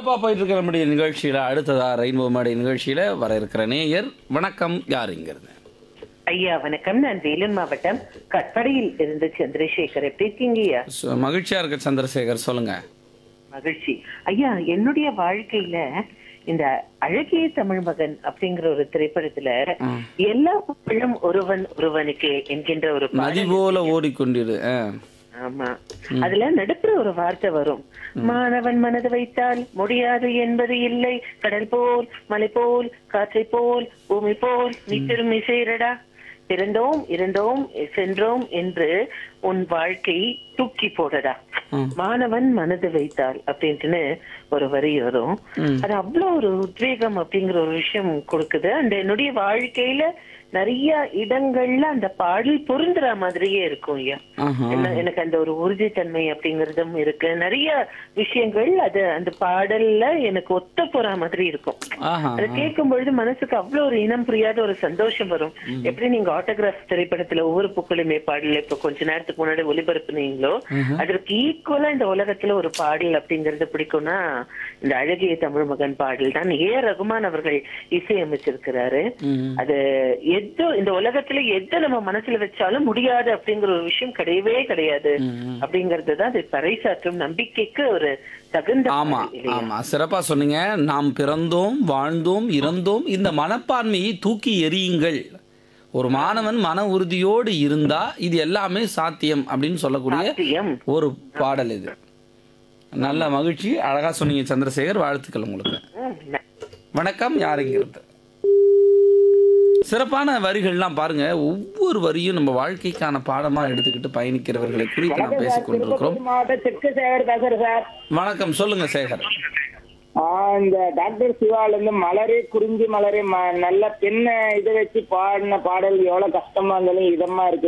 சிறப்பாக போயிட்டு இருக்கிற நம்முடைய நிகழ்ச்சியில் அடுத்ததா ரெயின்போ மாடி நிகழ்ச்சியில் வர இருக்கிற நேயர் வணக்கம் யாருங்கிறது ஐயா வணக்கம் நான் வேலூர் மாவட்டம் கட்படையில் இருந்து சந்திரசேகர் எப்படி இருக்கீங்க ஐயா சு- மகிழ்ச்சியா இருக்க சந்திரசேகர் சொல்லுங்க மகிழ்ச்சி ஐயா என்னுடைய வாழ்க்கையில இந்த அழகிய தமிழ் மகன் அப்படிங்கிற ஒரு திரைப்படத்துல எல்லா புகழும் ஒருவன் ஒருவனுக்கு என்கின்ற ஒரு பாடல் நதி போல ஓடிக்கொண்டிரு ஆ. ஆமா அதுல நடுப்புற ஒரு வார்த்தை வரும் மாணவன் மனது வைத்தால் முடியாது என்பது இல்லை கடல் போல் மலை போல் காற்றை போல் பூமி போல் நீ திரும்பி செய்யறடா பிறந்தோம் இருந்தோம் சென்றோம் என்று உன் வாழ்க்கை தூக்கி போடடா ம். மாணவன் மனது வைத்தால் அப்படின்ட்டுன்னு ஒரு வரி வரும் அது அவ்வளவு ஒரு உத்வேகம் அப்படிங்கிற ஒரு விஷயம் கொடுக்குது அந்த என்னுடைய வாழ்க்கையில நிறைய இடங்கள்ல அந்த பாடல் பொருந்துற மாதிரியே இருக்கும் ஐயா ஆஹா. என்ன- எனக்கு அந்த ஒரு உறுதித்தன்மை அப்படிங்கறதும் இருக்கு நிறைய விஷயங்கள் அது அந்த பாடல்ல எனக்கு ஒத்த போற மாதிரி இருக்கும் ஆஹா அதை கேட்கும் பொழுது மனசுக்கு அவ்வளவு ஒரு இனம் புரியாத ஒரு சந்தோஷம் வரும் எப்படி நீங்க ஆட்டோகிராஃப் திரைப்படத்துல ஒவ்வொரு பூக்களுமே பாடல இப்ப கொஞ்ச நேரத்துக்கு முன்னாடி ஒளிபரப்புனீங்களோ அதற்கு ஈக்குவலா இந்த உலகத்துல ஒரு பாடல் அப்படிங்கறது பிடிக்கும்னா இந்த அழகிய தமிழ் மகன் பாடல் தான் ஏ ரகுமான் அவர்கள் இசையமைச்சிருக்கிறாரு ம். அது எதோ இந்த உலகத்துல எதை நம்ம மனசுல வச்சாலும் முடியாது அப்படிங்கிற ஒரு விஷயம் கிடையவே கிடையாது அப்படிங்கறது தான் அது பறைசாற்றும் நம்பிக்கைக்கு ஒரு தகுந்த ஆமா பாடல் இல்லையா? ஆமா சிறப்பா சொன்னீங்க நாம் பிறந்தோம் வாழ்ந்தோம் இறந்தோம் இந்த மனப்பான்மையை தூக்கி எறியுங்கள் ஒரு மாணவன் மன உறுதியோடு இருந்தா இது எல்லாமே சாத்தியம் அப்படின்னு சொல்லக்கூடிய சாத்தியம் ஒரு பாடல் இது நல்ல மகிழ்ச்சி அழகா சொன்னீங்க சந்திரசேகர் வாழ்த்துக்கள் உங்களுக்கு ம், ந- வணக்கம் யாருங்கிறது சிறப்பான வரிகள்லாம் பாருங்க ஒவ்வொரு வரியும் நம்ம வாழ்க்கைக்கான பாடமா எடுத்துக்கிட்டு பயணிக்கிறவர்களை குறித்து நாம் பேசிக் கொண்டிருக்கிறோம் மாவட்ட தெற்கு சேகர் பேசுறேன் சார் வணக்கம் சொல்லுங்க சேகர் ஆ, இந்த டாக்டர் சிவால இருந்து மலரே குறிஞ்சி மலரே ம- நல்ல பெண்ணை இதை வச்சு பாடின பாடல் எவ்வளவு கஷ்டமா இருந்தாலும் இதமா இருக்கு